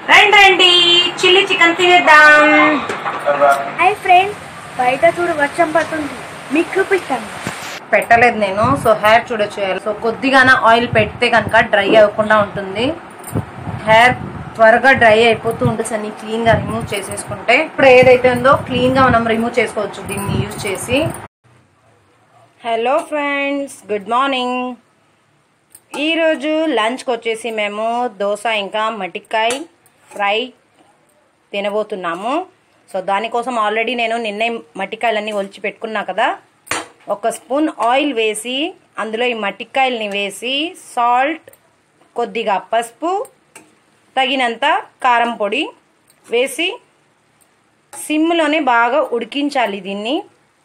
రండి రండి chilli chicken తినేద్దాం హాయ్ ఫ్రెండ్స్ బయట చూడు వర్షం పడుతుంది మీకు చూపిస్తాను పెట్టలేదు నేను సో హెయిర్ చూడొచ్చు సో కొద్దిగాన ఆయిల్ పెడితే కనుక డ్రై అవ్వకుండా ఉంటుంది హెయిర్ త్వరగా డ్రై అయిపోతూ ఉంటుంది అన్ని క్లీన్ గా రిమూవ్ చేసేసుకుంటే ఇప్పుడు ఏదైతే ఉందో క్లీన్ గా మనం రిమూవ్ చేసుకోవచ్చు దీన్ని యూజ్ చేసి హలో ఫ్రెండ్స్ గుడ్ మార్నింగ్ ఈరోజు లంచ్కి వచ్చేసి మేము దోశ ఇంకా మటికాయ ఫ్రై తినబోతున్నాము సో దానికోసం ఆల్రెడీ నేను నిన్నే మట్టికాయలన్నీ ఒలిచి పెట్టుకున్నా కదా ఒక స్పూన్ ఆయిల్ వేసి అందులో ఈ మట్టికాయల్ని వేసి సాల్ట్ కొద్దిగా పసుపు తగినంత కారం పొడి వేసి సిమ్లోనే బాగా ఉడికించాలి దీన్ని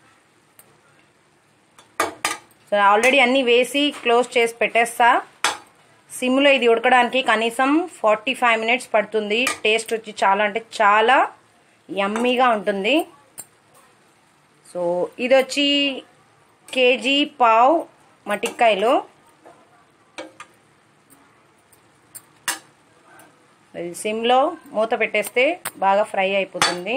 సో ఆల్రెడీ అన్నీ వేసి క్లోజ్ చేసి పెట్టేస్తా సిమ్లో ఇది ఉడకడానికి కనీసం ఫార్టీ ఫైవ్ మినిట్స్ పడుతుంది టేస్ట్ వచ్చి చాలా అంటే చాలా యమ్మీగా ఉంటుంది సో ఇది వచ్చి కేజీ పావ్ మటిక్కాయలు ఇది సిమ్లో మూత పెట్టేస్తే బాగా ఫ్రై అయిపోతుంది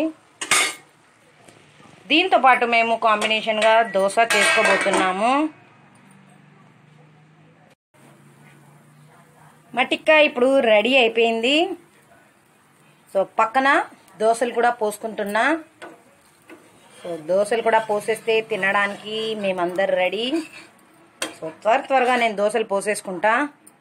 దీంతో పాటు మేము కాంబినేషన్గా దోశ చేసుకోబోతున్నాము మటిక్కాయ ఇప్పుడు రెడీ అయిపోయింది సో పక్కన దోశలు కూడా పోసుకుంటున్నా సో దోశలు కూడా పోసేస్తే తినడానికి మేమందరు రెడీ సో త్వర త్వరగా నేను దోశలు పోసేసుకుంటా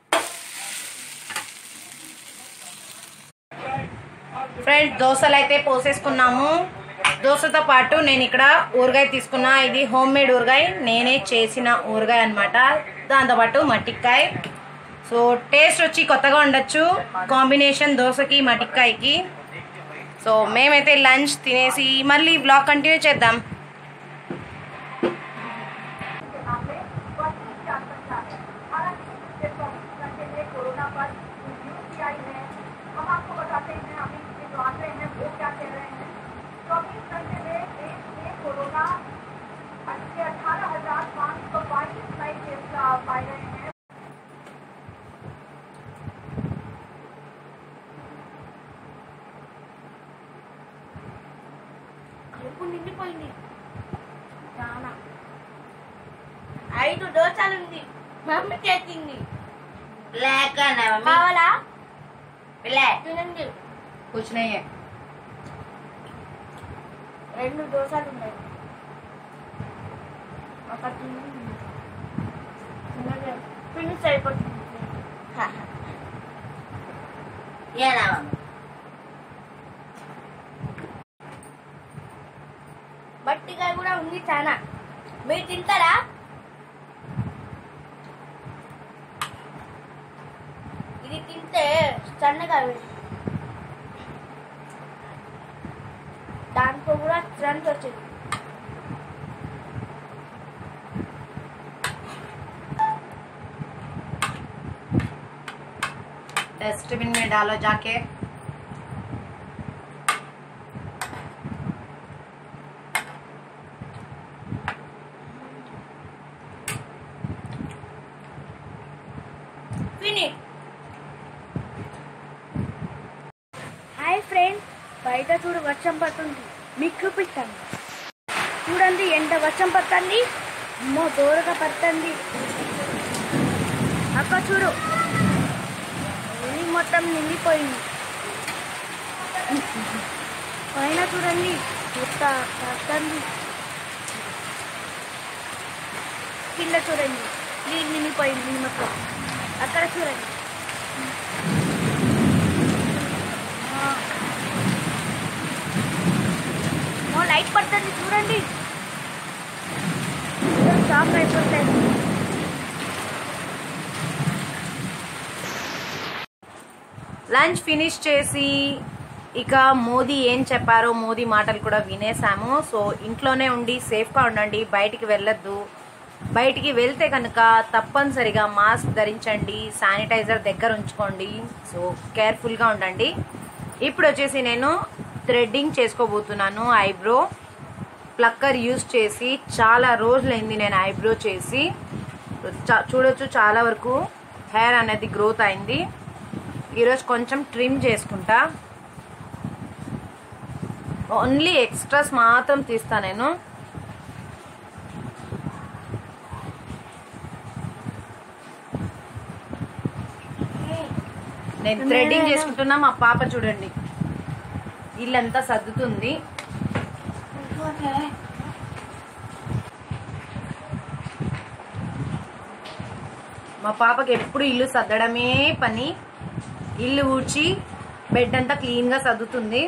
ఫ్రెండ్స్ దోశలు అయితే పోసేసుకున్నాము దోశతో పాటు నేను ఇక్కడ ఊరగాయ తీసుకున్నా ఇది హోమ్ మేడ్ ఊరగాయ నేనే చేసిన ఊరగాయ అనమాట దాంతోపాటు మట్టికాయ సో టేస్ట్ వచ్చి కొత్తగా ఉండొచ్చు కాంబినేషన్ దోశకి మటిక్కాయకి సో మేమైతే లంచ్ తినేసి మళ్ళీ బ్లాగ్ కంటిన్యూ చేద్దాం కడుపు నిండిపోయింది చాలా ఐదు దోశలు ఉంది మమ్మీ చేసింది బ్లాక్ కావాలా బ్లాక్ తినండి కూర్చున్నాయే రెండు దోశలు ఉన్నాయి ఒకటి ఫినిష్ అయిపోతుంది బట్టికాయ కూడా ఉంది చాలా మీరు తింటారా ఇది తింటే సన్నగా అవి- దాంట్లో కూడా స్ట్రెంత్ వచ్చింది डस्टबिन में डालो जाके ఫినిష్ హాయ్ ఫ్రెండ్స్ బయట చూడు వర్షం పడుతుంది మీకు చూపిస్తాను చూడండి ఎంత వర్షం పడుతుంది అమ్మో దూరగా పడుతుంది అక్క చూడు ఇల్లు మొత్తం నిండిపోయింది పైన చూడండి ఎంత పడుతుంది కింద చూడండి నీళ్ళు నిండిపోయింది ఇల్లు మొత్తం అక్కడ చూడండి ఆ. ఓ లైట్ పడుతుంది చూడండి షాక్ అయిపోతాయి లంచ్ ఫినిష్ చేసి ఇక మోదీ ఏం చెప్పారో మోదీ మాటలు కూడా వినేసాము సో ఇంట్లోనే ఉండి సేఫ్గా ఉండండి బయటికి వెళ్ళొద్దు బయటికి వెళ్తే కనుక తప్పనిసరిగా మాస్క్ ధరించండి శానిటైజర్ దగ్గర ఉంచుకోండి సో కేర్ఫుల్గా ఉండండి ఇప్పుడు వచ్చేసి నేను థ్రెడ్డింగ్ చేసుకోబోతున్నాను ఐబ్రో ప్లక్కర్ యూస్ చేసి చాలా రోజులైంది నేను ఐబ్రో చేసి చా- చూడొచ్చు చాలా వరకు హెయిర్ అనేది గ్రోత్ అయింది ఈరోజు కొంచెం ట్రిమ్ చేసుకుంటా ఓన్లీ ఎక్స్ట్రాస్ మాత్రం తీస్తా నేను నేను థ్రెడ్డింగ్ చేసుకుంటున్నా మా పాప చూడండి ఇల్లంతా సర్దుతుంది మా పాపకి ఎప్పుడు ఇల్లు సర్దడమే పని ఇల్లు ఊడ్చి బెడ్ అంతా క్లీన్ గా సర్దుతుంది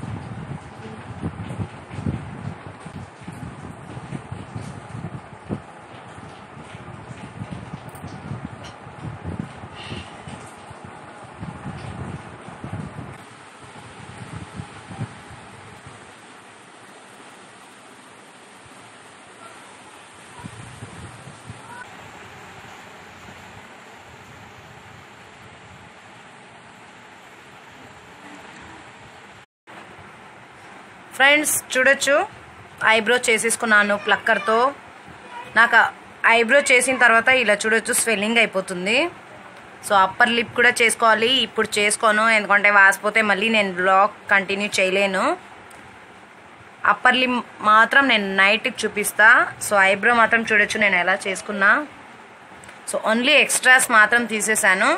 ఫ్రెండ్స్ చూడొచ్చు ఐబ్రో చేసేసుకున్నాను ప్లక్కర్తో నాకు ఐబ్రో చేసిన తర్వాత ఇలా చూడొచ్చు స్వెల్లింగ్ అయిపోతుంది సో అప్పర్ లిప్ కూడా చేసుకోవాలి ఇప్పుడు చేసుకోను ఎందుకంటే వాసిపోతే మళ్ళీ నేను బ్లాగ్ కంటిన్యూ చేయలేను అప్పర్ లిప్ మాత్రం నేను నైట్కి చూపిస్తా సో ఐబ్రో మాత్రం చూడొచ్చు నేను ఎలా చేసుకున్నా సో ఓన్లీ ఎక్స్ట్రాస్ మాత్రం తీసేసాను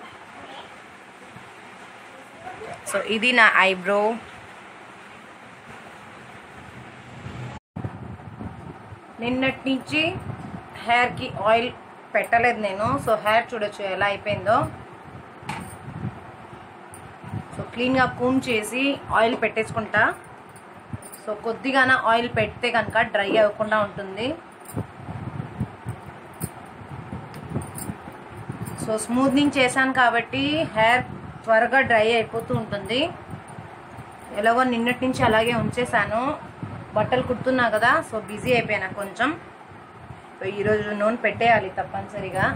సో ఇది నా ఐబ్రో నిన్నటి నుంచి హెయిర్కి ఆయిల్ పెట్టలేదు నేను సో హెయిర్ చూడొచ్చు ఎలా అయిపోయిందో సో క్లీన్గా కూమ్ చేసి ఆయిల్ పెట్టేసుకుంటా సో కొద్దిగాన ఆయిల్ పెడితే కనుక డ్రై అవ్వకుండా ఉంటుంది సో స్మూత్నింగ్ చేశాను కాబట్టి హెయిర్ త్వరగా డ్రై అయిపోతూ ఉంటుంది ఎలాగో నిన్నటి నుంచి అలాగే ఉంచేసాను బట్టలు కుడుతున్నా కదా సో బిజీ అయిపోయినా కొంచెం సో ఈరోజు నూనె పెట్టేయాలి తప్పనిసరిగా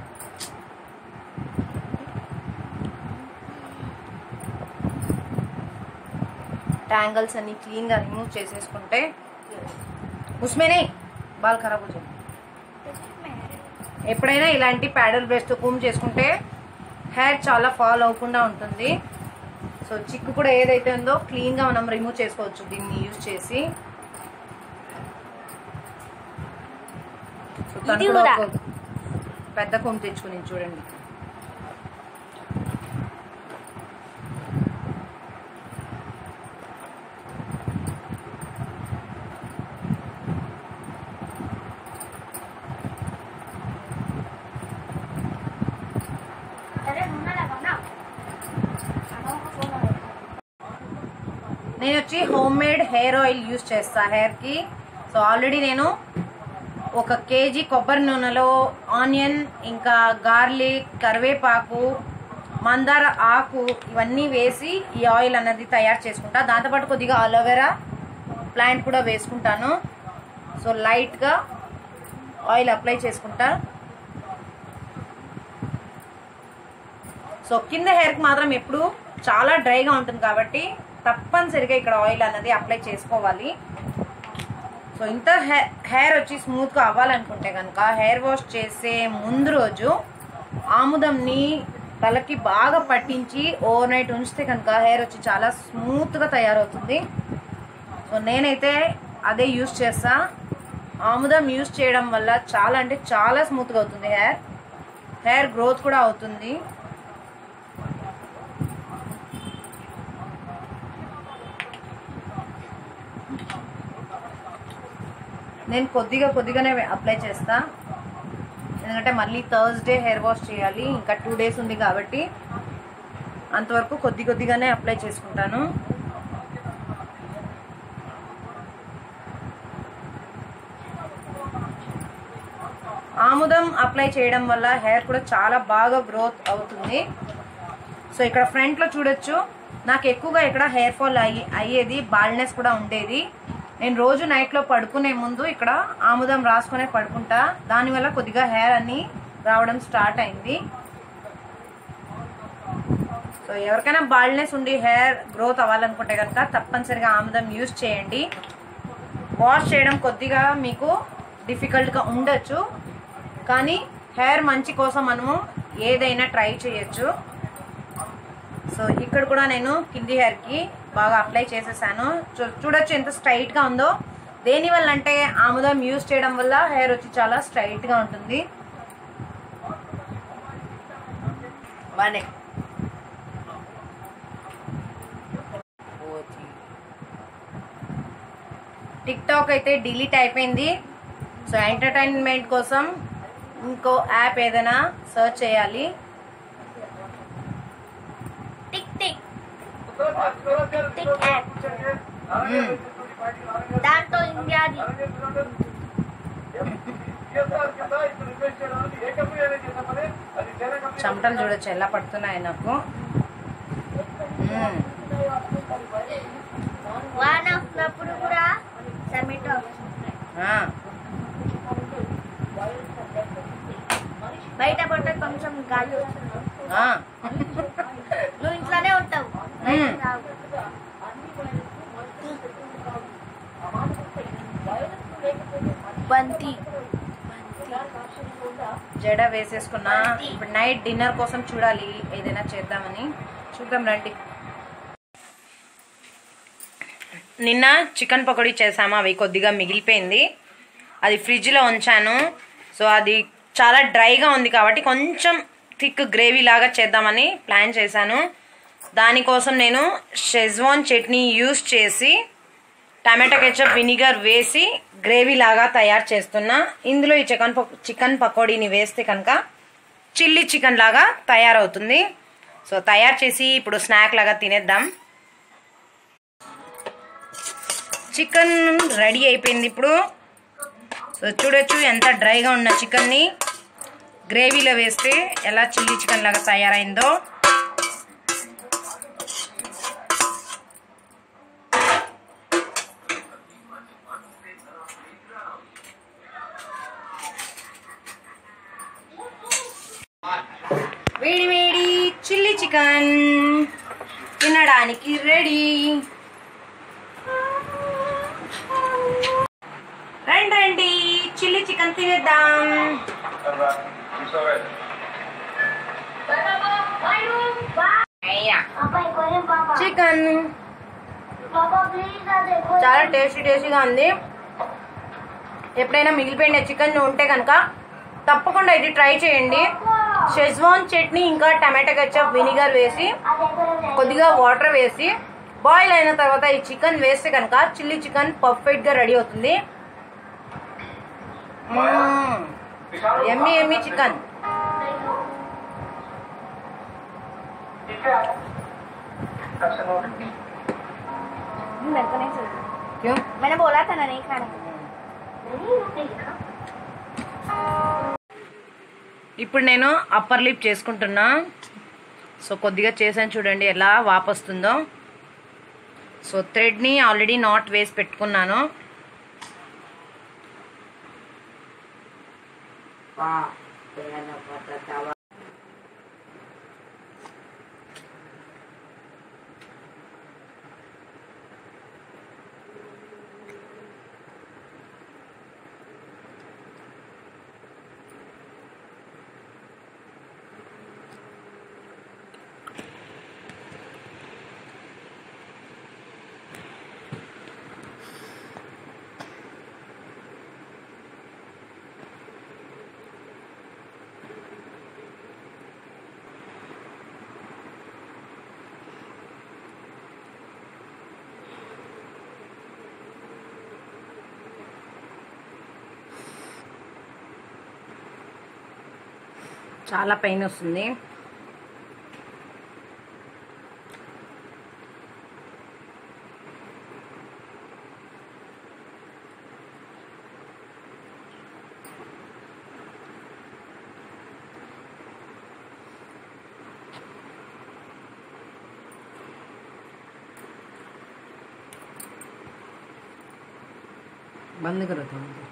ట్యాంగిల్స్ అన్ని క్లీన్గా రిమూవ్ చేసేసుకుంటే ఉస్మేనే బాల్ ఖరాబ్ అవుతుంది ఎప్పుడైనా ఇలాంటి ప్యాడల్ బ్రష్తో కూమ్ చేసుకుంటే హెయిర్ చాలా ఫాల్ అవ్వకుండా ఉంటుంది సో చిక్కు కూడా ఏదైతే ఉందో క్లీన్గా మనం రిమూవ్ చేసుకోవచ్చు దీన్ని యూజ్ చేసి సో తను ఇది కూడా కూడా. ఒక పెద్ద కొమ్ము తెచ్చుకుని చూడండి నేను వచ్చి homemade hair oil use చేస్తా హెయిర్ కి సో ఆల్రెడీ నేను ఒక కేజీ కొబ్బరి నూనెలో ఆనియన్ ఇంకా గార్లిక్ కరివేపాకు మందార ఆకు ఇవన్నీ వేసి ఈ ఆయిల్ అన్నది తయారు చేసుకుంటా దాంతోపాటు కొద్దిగా అలోవెరా ప్లాంట్ కూడా వేసుకుంటాను సో లైట్గా ఆయిల్ అప్లై చేసుకుంటా సో కింద హెయిర్కి మాత్రం ఎప్పుడు చాలా డ్రైగా ఉంటుంది కాబట్టి తప్పనిసరిగా ఇక్కడ ఆయిల్ అన్నది అప్లై చేసుకోవాలి సో ఇంత హెయిర్ వచ్చి స్మూత్గా అవ్వాలనుకుంటే కనుక హెయిర్ వాష్ చేసే ముందు రోజు ఆముదంని తలకి బాగా పట్టించి ఓవర్ నైట్ ఉంచితే కనుక హెయిర్ వచ్చి చాలా స్మూత్గా తయారవుతుంది సో నేనైతే అదే యూస్ చేస్తా ఆముదం యూస్ చేయడం వల్ల చాలా అంటే చాలా స్మూత్గా అవుతుంది హెయిర్ హెయిర్ గ్రోత్ కూడా అవుతుంది నేను కొద్దిగా కొద్దిగానే అప్లై చేస్తా ఎందుకంటే మళ్ళీ థర్స్డే హెయిర్ వాష్ చేయాలి ఇంకా టూ డేస్ ఉంది కాబట్టి అంతవరకు కొద్ది కొద్దిగానే అప్లై చేసుకుంటాను ఆముదం అప్లై చేయడం వల్ల హెయిర్ కూడా చాలా బాగా గ్రోత్ అవుతుంది సో ఇక్కడ ఫ్రంట్ లో చూడొచ్చు నాకు ఎక్కువగా ఇక్కడ హెయిర్ ఫాల్ అయ్యి అయ్యేది బాల్నెస్ కూడా ఉండేది నేను రోజు నైట్ లో పడుకునే ముందు ఇక్కడ ఆముదం రాసుకునే పడుకుంటా దానివల్ల కొద్దిగా హెయిర్ అన్ని రావడం స్టార్ట్ అయింది సో ఎవరికైనా బాల్నెస్ ఉండి హెయిర్ గ్రోత్ అవ్వాలనుకుంటే కనుక తప్పనిసరిగా ఆముదం యూజ్ చేయండి వాష్ చేయడం కొద్దిగా మీకు డిఫికల్ట్గా ఉండొచ్చు కానీ హెయిర్ మంచి కోసం మనము ఏదైనా ట్రై చేయొచ్చు సో ఇక్కడ కూడా నేను కింది హెయిర్ కి బాగా అప్లై చేసేసాను చూ- చూడొచ్చు ఎంత స్ట్రైట్ గా ఉందో దేని వల్ల అంటే ఆముదం యూజ్ చేయడం వల్ల హెయిర్ వచ్చి చాలా స్ట్రైట్ గా ఉంటుంది బానే టిక్ టాక్ అయితే డిలీట్ అయిపోయింది సో ఎంటర్టైన్మెంట్ కోసం ఇంకో యాప్ ఏదైనా సర్చ్ చేయాలి టిక్ టిక్ టిక్ యాప్ దాంతో ఇండియాది చెమటలు చూడొచ్చు ఎలా పడుతున్నాయి నాకు మ్మ్. వాన వస్తున్నప్పుడు కూడా టమాటో ఆ, బయట పడితే కొంచెం గాలి వస్తుంది ఆ. నువ్వు ఇంట్లోనే ఉంటావు మ్మ్. రావు. బంతి జడ వేసేసుకున్నా ఇప్పుడు నైట్ డిన్నర్ కోసం చూడాలి ఏదైనా చేద్దామని చూద్దాం రండి నిన్న చికెన్ పకోడీ చేసాము అవి కొద్దిగా మిగిలిపోయింది అది ఫ్రిడ్జ్లో ఉంచాను సో అది చాలా డ్రైగా ఉంది కాబట్టి కొంచెం థిక్ గ్రేవీ లాగా చేద్దామని ప్లాన్ చేశాను దానికోసం నేను షెజ్వాన్ చట్నీ యూస్ చేసి టమాటో కెచప్ వినిగర్ వేసి గ్రేవీ లాగా తయారు చేస్తున్నా ఇందులో ఈ చికెన్ పక్- చికెన్ పకోడీని వేస్తే కనుక చిల్లీ చికెన్ లాగా తయారవుతుంది సో తయారు చేసి ఇప్పుడు స్నాక్ లాగా తినేద్దాం చికెన్ రెడీ అయిపోయింది ఇప్పుడు సో చూడొచ్చు ఎంత డ్రైగా ఉన్న చికెన్ని గ్రేవీలో వేస్తే ఎలా చిల్లీ చికెన్ లాగా తయారైందో వేడి వేడి చిల్లీ చికెన్ తినడానికి రెడీ రండి రండి చిల్లీ చికెన్ తినేద్దాం అబ్బాయి కొంచెం పాప చికెన్ పాప ప్లీజ్ అదే చాలా టేస్టీ టేస్టీగా ఉంది ఎప్పుడైనా మిగిలిపోయిన చికెన్ ఉంటే కనుక తప్పకుండా ఇది ట్రై చేయండి షెజ్వాన్ చట్నీ ఇంకా టమాటా కచ్చప్ వినిగర్ వేసి కొద్దిగా వాటర్ వేసి బాయిల్ అయిన తర్వాత ఈ చికెన్ వేస్తే కనుక చిల్లీ చికెన్ పర్ఫెక్ట్ గా రెడీ అవుతుంది ఎమ్మి ఎమ్మి చికెన్ मेरे को नहीं चाहिए क्यों मैंने बोला था ना नहीं खाना ఇప్పుడు నేను అప్పర్ లిప్ చేసుకుంటున్నా సో కొద్దిగా చేసాను చూడండి ఎలా వాపొస్తుందో సో థ్రెడ్ని ఆల్రెడీ నాట్ వేసి పెట్టుకున్నాను చాలా పెయిన్ వస్తుంది बंद करो थोड़ा सा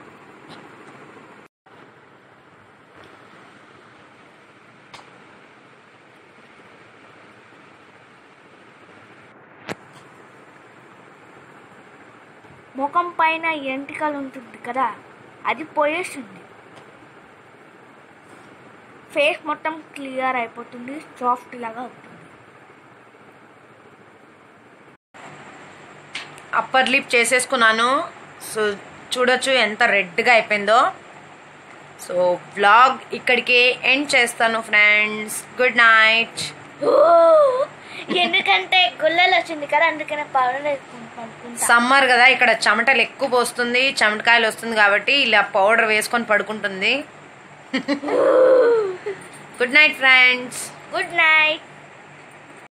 ముఖం పైన ఎంటికలు ఉంటుంది కదా అది పోయేస్తుంది ఫేస్ మొత్తం క్లియర్ అయిపోతుంది సాఫ్ట్ లాగా అవుతుంది అప్పర్ లిప్ చేసేసుకున్నాను సో చూడొచ్చు ఎంత రెడ్గా అయిపోయిందో సో వ్లాగ్ ఇక్కడికే ఎండ్ చేస్తాను ఫ్రెండ్స్ గుడ్ నైట్ ఓ! ఎందుకంటే గుల్లలు వచ్చింది కదా అందుకనే పౌడర్ వేసుకుంటా సమ్మర్ కదా ఇక్కడ చెమటలు ఎక్కువ పోస్తుంది చెమటకాయలు వస్తుంది కాబట్టి ఇలా పౌడర్ వేసుకొని పడుకుంటుంది good night friends good night